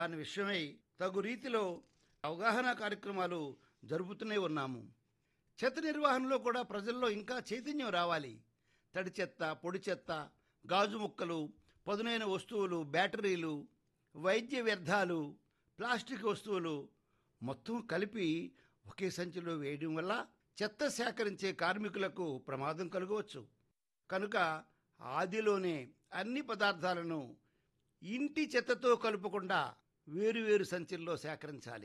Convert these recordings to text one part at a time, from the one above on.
దాని విషయమై తగు రీతిలో అవగాహన కార్యక్రమాలు జరుపుతూనే ఉన్నాము చెత్త నిర్వహణలో కూడా ప్రజల్లో ఇంకా చైతన్యం రావాలి తడి చెత్త పొడి చెత్త గాజు ముక్కలు పదునైన వస్తువులు బ్యాటరీలు వైద్య వ్యర్థాలు ప్లాస్టిక్ వస్తువులు మొత్తం కలిపి ఒకే సంచిలో వేయడం వల్ల చెత్త సేకరించే కార్మికులకు ప్రమాదం కలగవచ్చు కనుక ఆదిలోనే అన్ని పదార్థాలను ఇంటి చెత్తతో కలుపకుండా వేరువేరు సంచుల్లో సేకరించాలి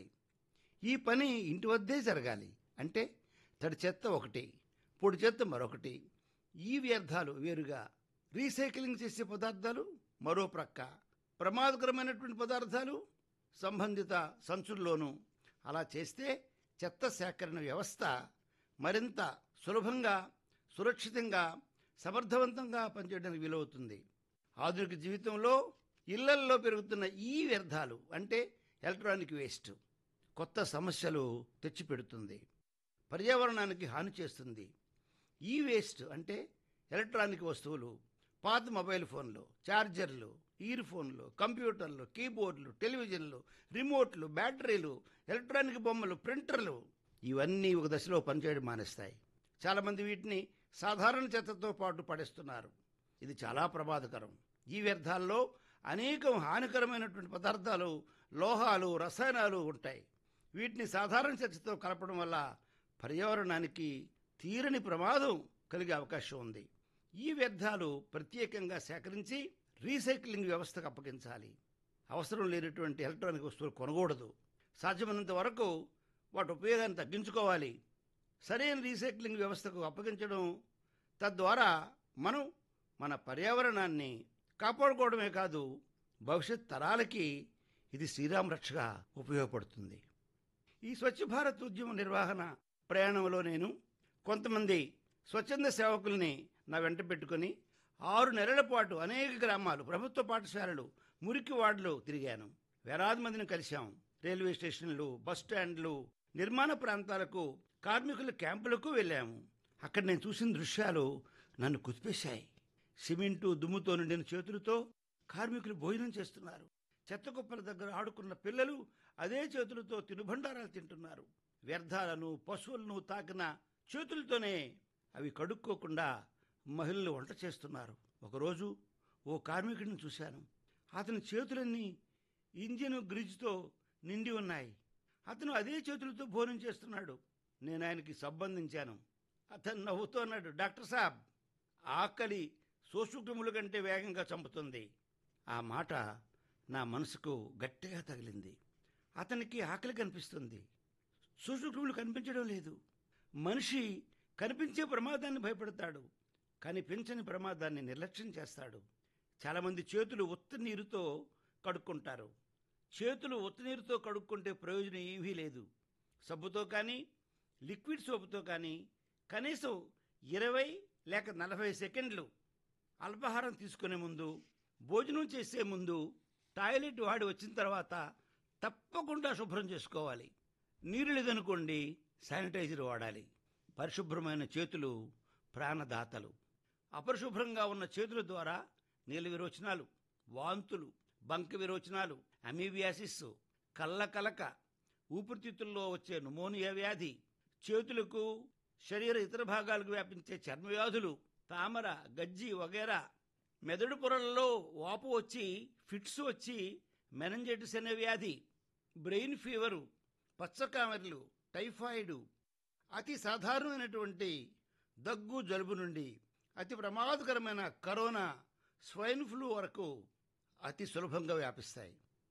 ఈ పని ఇంటి వద్దే జరగాలి అంటే తడి చెత్త ఒకటి పొడి చెత్త మరొకటి ఈ వ్యర్థాలు వేరుగా రీసైక్లింగ్ చేసే పదార్థాలు మరో ప్రక్క ప్రమాదకరమైనటువంటి పదార్థాలు సంబంధిత సంచుల్లోనూ అలా చేస్తే చెత్త సేకరణ వ్యవస్థ మరింత సులభంగా సురక్షితంగా సమర్థవంతంగా పనిచేయడానికి వీలవుతుంది ఆధునిక జీవితంలో ఇళ్లల్లో పెరుగుతున్న ఈ వ్యర్థాలు అంటే ఎలక్ట్రానిక్ వేస్ట్ కొత్త సమస్యలు తెచ్చిపెడుతుంది పర్యావరణానికి హాని చేస్తుంది ఈ వేస్ట్ అంటే ఎలక్ట్రానిక్ వస్తువులు పాత మొబైల్ ఫోన్లు ఛార్జర్లు ఇయర్ ఫోన్లు కంప్యూటర్లు కీబోర్డులు టెలివిజన్లు రిమోట్లు బ్యాటరీలు ఎలక్ట్రానిక్ బొమ్మలు ప్రింటర్లు ఇవన్నీ ఒక దశలో పనిచేయడం మానేస్తాయి చాలామంది వీటిని సాధారణ చెత్తతో పాటు పడేస్తున్నారు ఇది చాలా ప్రమాదకరం ఈ వ్యర్థాల్లో అనేక హానికరమైనటువంటి పదార్థాలు లోహాలు రసాయనాలు ఉంటాయి వీటిని సాధారణ చెత్తతో కలపడం వల్ల పర్యావరణానికి తీరని ప్రమాదం కలిగే అవకాశం ఉంది ఈ వ్యర్థాలు ప్రత్యేకంగా సేకరించి రీసైక్లింగ్ వ్యవస్థకు అప్పగించాలి అవసరం లేనటువంటి ఎలక్ట్రానిక్ వస్తువులు కొనకూడదు సాధ్యమైనంత వరకు వాటి ఉపయోగాన్ని తగ్గించుకోవాలి సరైన రీసైక్లింగ్ వ్యవస్థకు అప్పగించడం తద్వారా మనం మన పర్యావరణాన్ని కాపాడుకోవడమే కాదు భవిష్యత్ తరాలకి ఇది శ్రీరామ రక్షగా ఉపయోగపడుతుంది ఈ స్వచ్ఛ భారత్ ఉద్యమ నిర్వహణ ప్రయాణంలో నేను కొంతమంది స్వచ్ఛంద సేవకుల్ని నా వెంట పెట్టుకుని ఆరు నెలల పాటు అనేక గ్రామాలు ప్రభుత్వ పాఠశాలలు మురికి వార్డులు తిరిగాను వేలాది మందిని కలిశాం రైల్వే స్టేషన్లు బస్ స్టాండ్లు నిర్మాణ ప్రాంతాలకు కార్మికుల క్యాంపులకు వెళ్ళాము అక్కడ నేను చూసిన దృశ్యాలు నన్ను కుదిపేశాయి సిమెంటు దుమ్ముతో నిండిన చేతులతో కార్మికులు భోజనం చేస్తున్నారు చెత్త కుప్పల దగ్గర ఆడుకున్న పిల్లలు అదే చేతులతో తినుబండారాలు తింటున్నారు వ్యర్థాలను పశువులను తాకిన చేతులతోనే అవి కడుక్కోకుండా మహిళలు వంట చేస్తున్నారు ఒకరోజు ఓ కార్మికుడిని చూశాను అతని చేతులన్నీ ఇంజిన్ గ్రిజ్తో నిండి ఉన్నాయి అతను అదే చేతులతో భోజనం చేస్తున్నాడు నేను ఆయనకి సంబంధించాను అతను నవ్వుతూ అన్నాడు డాక్టర్ సాబ్ ఆకలి సోసుకుముల కంటే వేగంగా చంపుతుంది ఆ మాట నా మనసుకు గట్టిగా తగిలింది అతనికి ఆకలి కనిపిస్తుంది సూక్ష్మక్రిములు కనిపించడం లేదు మనిషి కనిపించే ప్రమాదాన్ని భయపడతాడు కనిపించని ప్రమాదాన్ని నిర్లక్ష్యం చేస్తాడు చాలామంది చేతులు ఉత్త నీరుతో కడుక్కుంటారు చేతులు ఉత్త నీరుతో కడుక్కుంటే ప్రయోజనం ఏమీ లేదు సబ్బుతో కానీ లిక్విడ్ సోపుతో కానీ కనీసం ఇరవై లేక నలభై సెకండ్లు అల్పాహారం తీసుకునే ముందు భోజనం చేసే ముందు టాయిలెట్ వాడి వచ్చిన తర్వాత తప్పకుండా శుభ్రం చేసుకోవాలి నీరు లేదనుకోండి శానిటైజర్ వాడాలి పరిశుభ్రమైన చేతులు ప్రాణదాతలు అపరిశుభ్రంగా ఉన్న చేతుల ద్వారా నీళ్ళ విరోచనాలు వాంతులు బంక విరోచనాలు అమీబియాసిస్ కళ్ళ కలక ఊపిరితిత్తుల్లో వచ్చే న్యూమోనియా వ్యాధి చేతులకు శరీర ఇతర భాగాలకు వ్యాపించే చర్మ వ్యాధులు తామర గజ్జి వగేరా మెదడు పొరలలో వాపు వచ్చి ఫిట్స్ వచ్చి మెనంజైటిస్ అనే వ్యాధి బ్రెయిన్ ఫీవరు పచ్చకామెర్లు టైఫాయిడ్ అతి సాధారణమైనటువంటి దగ్గు జలుబు నుండి అతి ప్రమాదకరమైన కరోనా స్వైన్ ఫ్లూ వరకు అతి సులభంగా వ్యాపిస్తాయి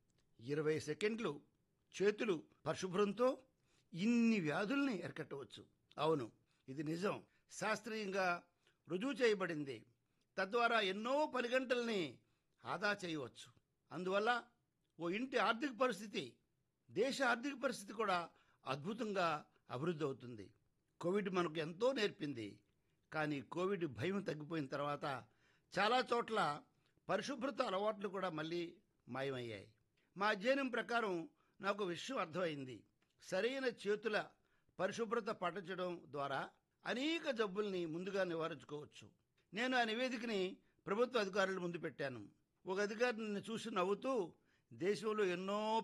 ఇరవై సెకండ్లు చేతులు పరిశుభ్రంతో ఇన్ని వ్యాధుల్ని ఎరకట్టవచ్చు అవును ఇది నిజం శాస్త్రీయంగా రుజువు చేయబడింది తద్వారా ఎన్నో పని గంటల్ని ఆదా చేయవచ్చు అందువల్ల ఓ ఇంటి ఆర్థిక పరిస్థితి దేశ ఆర్థిక పరిస్థితి కూడా అద్భుతంగా అభివృద్ధి అవుతుంది కోవిడ్ మనకు ఎంతో నేర్పింది కానీ కోవిడ్ భయం తగ్గిపోయిన తర్వాత చాలా చోట్ల పరిశుభ్రత అలవాట్లు కూడా మళ్ళీ మాయమయ్యాయి మా అధ్యయనం ప్రకారం నాకు విషయం అర్థమైంది సరైన చేతుల పరిశుభ్రత పాటించడం ద్వారా అనేక జబ్బుల్ని ముందుగా నివారించుకోవచ్చు నేను ఆ నివేదికని ప్రభుత్వ అధికారుల ముందు పెట్టాను ఒక అధికారి నన్ను చూసి నవ్వుతూ దేశంలో ఎన్నో